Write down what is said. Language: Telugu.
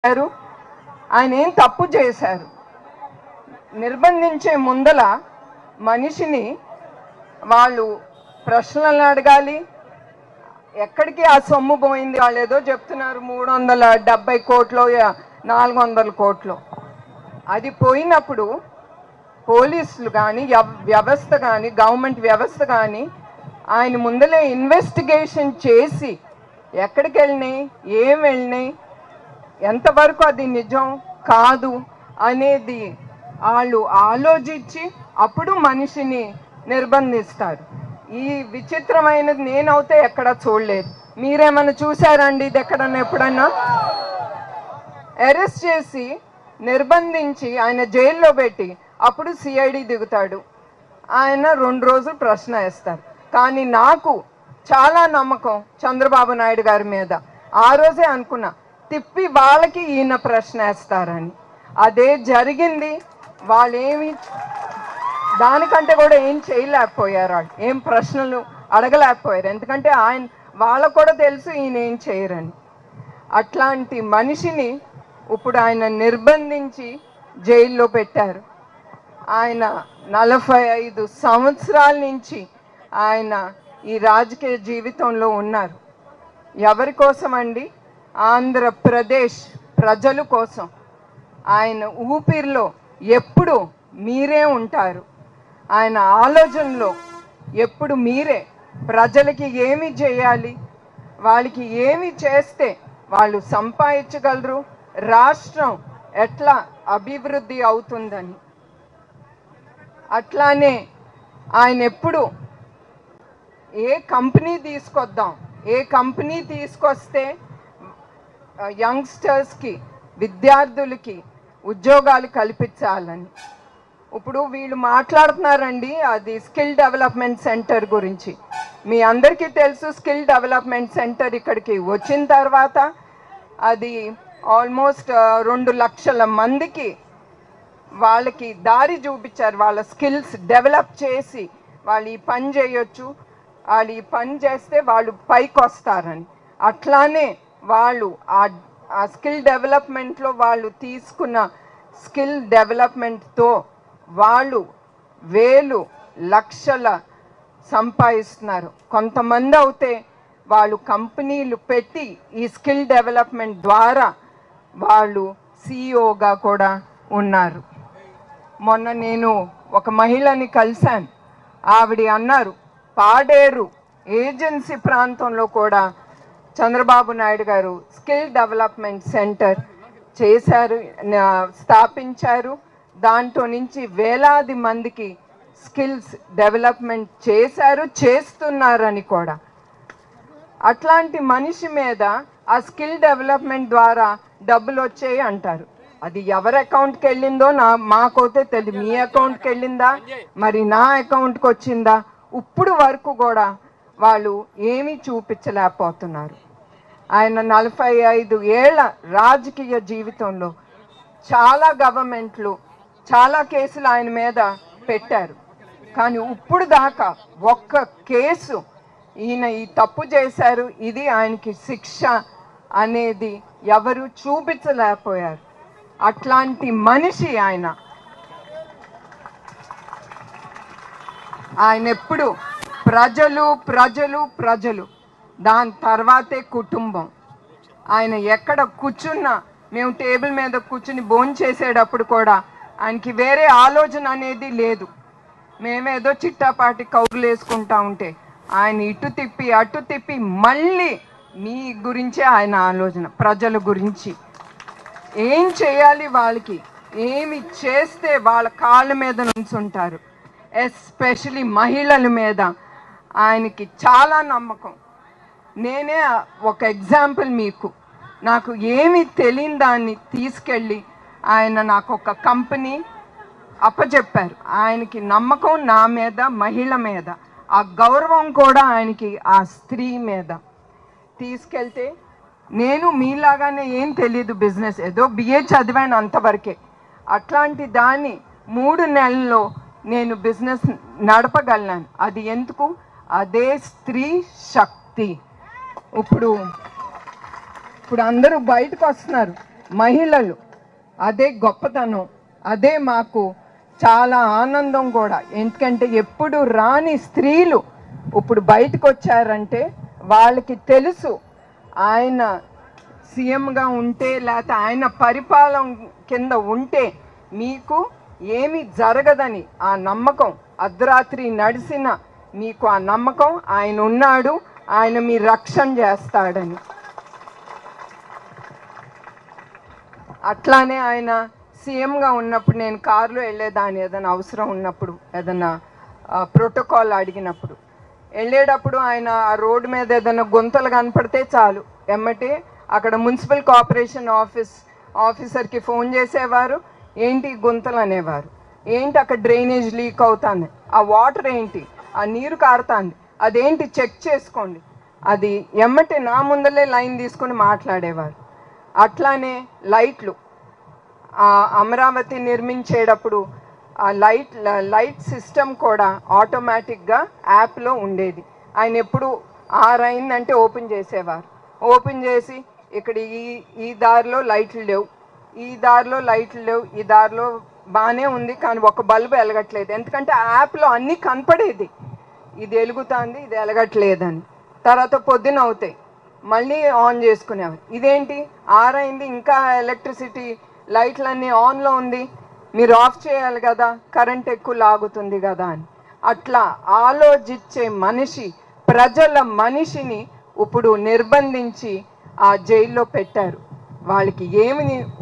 చేశారు ఆయన ఏం తప్పు చేశారు నిర్బంధించే ముందల మనిషిని వాళ్ళు ప్రశ్నలు అడగాలి ఎక్కడికి ఆ సొమ్ము పోయింది వాళ్ళు ఏదో చెప్తున్నారు మూడు వందల డెబ్బై కోట్లు నాలుగు వందల కోట్లు అది పోయినప్పుడు పోలీసులు కానీ వ్యవస్థ కానీ గవర్నమెంట్ వ్యవస్థ కానీ ఆయన ముందలే ఇన్వెస్టిగేషన్ చేసి ఎక్కడికి వెళ్ళినాయి ఏం వెళ్ళినాయి ఎంతవరకు అది నిజం కాదు అనేది వాళ్ళు ఆలోచించి అప్పుడు మనిషిని నిర్బంధిస్తారు ఈ విచిత్రమైనది నేనైతే ఎక్కడ చూడలేదు మీరేమైనా చూసారండి ఇది ఎక్కడన్నా ఎప్పుడన్నా అరెస్ట్ చేసి నిర్బంధించి ఆయన జైల్లో పెట్టి అప్పుడు సిఐడి దిగుతాడు ఆయన రెండు రోజులు ప్రశ్న వేస్తారు కానీ నాకు చాలా నమ్మకం చంద్రబాబు నాయుడు గారి మీద ఆ రోజే అనుకున్నా తిప్పి వాళ్ళకి ఈయన ప్రశ్న వేస్తారని అదే జరిగింది వాళ్ళేమి దానికంటే కూడా ఏం చేయలేకపోయారు వాళ్ళు ఏం ప్రశ్నలు అడగలేకపోయారు ఎందుకంటే ఆయన వాళ్ళకు కూడా తెలుసు ఈయన ఏం చేయరని అట్లాంటి మనిషిని ఇప్పుడు ఆయన నిర్బంధించి జైల్లో పెట్టారు ఆయన నలభై ఐదు సంవత్సరాల నుంచి ఆయన ఈ రాజకీయ జీవితంలో ఉన్నారు ఎవరి కోసం అండి ఆంధ్రప్రదేశ్ ప్రజల కోసం ఆయన ఊపిరిలో ఎప్పుడు మీరే ఉంటారు ఆయన ఆలోచనలో ఎప్పుడు మీరే ప్రజలకి ఏమి చేయాలి వాళ్ళకి ఏమి చేస్తే వాళ్ళు సంపాదించగలరు రాష్ట్రం ఎట్లా అభివృద్ధి అవుతుందని అట్లానే ఆయన ఎప్పుడు ఏ కంపెనీ తీసుకొద్దాం ఏ కంపెనీ తీసుకొస్తే ఆ, యంగ్స్టర్స్కి విద్యార్థులకి ఉద్యోగాలు కల్పించాలని ఇప్పుడు వీళ్ళు మాట్లాడుతున్నారండి అది స్కిల్ డెవలప్మెంట్ సెంటర్ గురించి మీ అందరికీ తెలుసు స్కిల్ డెవలప్మెంట్ సెంటర్ ఇక్కడికి వచ్చిన తర్వాత అది ఆల్మోస్ట్ రెండు లక్షల మందికి వాళ్ళకి దారి చూపించారు వాళ్ళ స్కిల్స్ డెవలప్ చేసి వాళ్ళు ఈ పని చేయొచ్చు వాళ్ళు ఈ పని చేస్తే వాళ్ళు పైకి వస్తారని అట్లానే వాళ్ళు ఆ ఆ స్కిల్ డెవలప్మెంట్లో వాళ్ళు తీసుకున్న స్కిల్ డెవలప్మెంట్తో వాళ్ళు వేలు లక్షల సంపాదిస్తున్నారు కొంతమంది అయితే వాళ్ళు కంపెనీలు పెట్టి ఈ స్కిల్ డెవలప్మెంట్ ద్వారా వాళ్ళు సిఇఓగా కూడా ఉన్నారు మొన్న నేను ఒక మహిళని కలిశాను ఆవిడ అన్నారు పాడేరు ఏజెన్సీ ప్రాంతంలో కూడా చంద్రబాబు నాయుడు గారు స్కిల్ డెవలప్మెంట్ సెంటర్ చేశారు నా- స్థాపించారు దాంట్లో నుంచి వేలాది మందికి స్కిల్స్ డెవలప్మెంట్ చేశారు చేస్తున్నారని కూడా అట్లాంటి మనిషి మీద ఆ స్కిల్ డెవలప్మెంట్ ద్వారా డబ్బులు వచ్చాయి అంటారు అది ఎవరి అకౌంట్కి వెళ్ళిందో నా మాకైతే తెలియదు మీ అకౌంట్కి వెళ్ళిందా మరి నా అకౌంట్కి వచ్చిందా ఇప్పుడు వరకు కూడా వాళ్ళు ఏమీ చూపించలేకపోతున్నారు ఆయన నలభై ఐదు ఏళ్ల రాజకీయ జీవితంలో చాలా గవర్నమెంట్లు చాలా కేసులు ఆయన మీద పెట్టారు కానీ ఇప్పుడు దాకా ఒక్క కేసు ఈయన ఈ తప్పు చేశారు ఇది ఆయనకి శిక్ష అనేది ఎవరు చూపించలేకపోయారు అట్లాంటి మనిషి ఆయన ఆయన ఎప్పుడు ప్రజలు ప్రజలు ప్రజలు దాని తర్వాతే కుటుంబం ఆయన ఎక్కడ కూర్చున్నా మేము టేబుల్ మీద కూర్చుని భోజనం చేసేటప్పుడు కూడా ఆయనకి వేరే ఆలోచన అనేది లేదు మేమేదో చిట్టాపాటి కౌరులు వేసుకుంటా ఉంటే ఆయన ఇటు తిప్పి అటు తిప్పి మళ్ళీ మీ గురించే ఆయన ఆలోచన ప్రజల గురించి ఏం చేయాలి వాళ్ళకి ఏమి చేస్తే వాళ్ళ కాళ్ళ మీద నుంచుంటారు ఎస్పెషలీ మహిళల మీద ఆయనకి చాలా నమ్మకం నేనే ఒక ఎగ్జాంపుల్ మీకు నాకు ఏమి తెలియని దాన్ని తీసుకెళ్ళి ఆయన నాకు ఒక కంపెనీ అప్పచెప్పారు ఆయనకి నమ్మకం నా మీద మహిళ మీద ఆ గౌరవం కూడా ఆయనకి ఆ స్త్రీ మీద తీసుకెళ్తే నేను మీలాగానే ఏం తెలియదు బిజినెస్ ఏదో బిఏ చదివాను అంతవరకే అట్లాంటి దాన్ని మూడు నెలల్లో నేను బిజినెస్ నడపగలను అది ఎందుకు అదే స్త్రీ శక్తి ఇప్పుడు ఇప్పుడు అందరూ బయటకు వస్తున్నారు మహిళలు అదే గొప్పతనం అదే మాకు చాలా ఆనందం కూడా ఎందుకంటే ఎప్పుడు రాని స్త్రీలు ఇప్పుడు బయటకు వచ్చారంటే వాళ్ళకి తెలుసు ఆయన సీఎంగా ఉంటే లేకపోతే ఆయన పరిపాలన కింద ఉంటే మీకు ఏమి జరగదని ఆ నమ్మకం అర్ధరాత్రి నడిసిన మీకు ఆ నమ్మకం ఆయన ఉన్నాడు ఆయన మీ రక్షణ చేస్తాడని అట్లానే ఆయన సీఎంగా ఉన్నప్పుడు నేను కారులో వెళ్ళేదాన్ని ఏదైనా అవసరం ఉన్నప్పుడు ఏదైనా ప్రోటోకాల్ అడిగినప్పుడు వెళ్ళేటప్పుడు ఆయన ఆ రోడ్డు మీద ఏదైనా గుంతలు కనపడితే చాలు ఎమ్మటే అక్కడ మున్సిపల్ కార్పొరేషన్ ఆఫీస్ ఆఫీసర్కి ఫోన్ చేసేవారు ఏంటి ఈ గుంతలు అనేవారు ఏంటి అక్కడ డ్రైనేజ్ లీక్ అవుతుంది ఆ వాటర్ ఏంటి ఆ నీరు కారుతుంది అదేంటి చెక్ చేసుకోండి అది ఎమ్మటే నా ముందలే లైన్ తీసుకొని మాట్లాడేవారు అట్లానే లైట్లు ఆ అమరావతి నిర్మించేటప్పుడు ఆ లైట్ లైట్ సిస్టమ్ కూడా ఆటోమేటిక్గా యాప్లో ఉండేది ఆయన ఎప్పుడు ఆరు అయిందంటే ఓపెన్ చేసేవారు ఓపెన్ చేసి ఇక్కడ ఈ ఈ దారిలో లైట్లు లేవు ఈ దారిలో లైట్లు లేవు ఈ దారిలో బాగానే ఉంది కానీ ఒక బల్బు వెలగట్లేదు ఎందుకంటే ఆ యాప్లో అన్నీ కనపడేది ఇది వెలుగుతుంది ఇది వెలగట్లేదని తర్వాత పొద్దున అవుతాయి మళ్ళీ ఆన్ చేసుకునేవారు ఇదేంటి ఆరైంది ఇంకా ఎలక్ట్రిసిటీ లైట్లన్నీ ఆన్లో ఉంది మీరు ఆఫ్ చేయాలి కదా కరెంట్ ఎక్కువ లాగుతుంది కదా అని అట్లా ఆలోచించే మనిషి ప్రజల మనిషిని ఇప్పుడు నిర్బంధించి ఆ జైల్లో పెట్టారు వాళ్ళకి ఏమి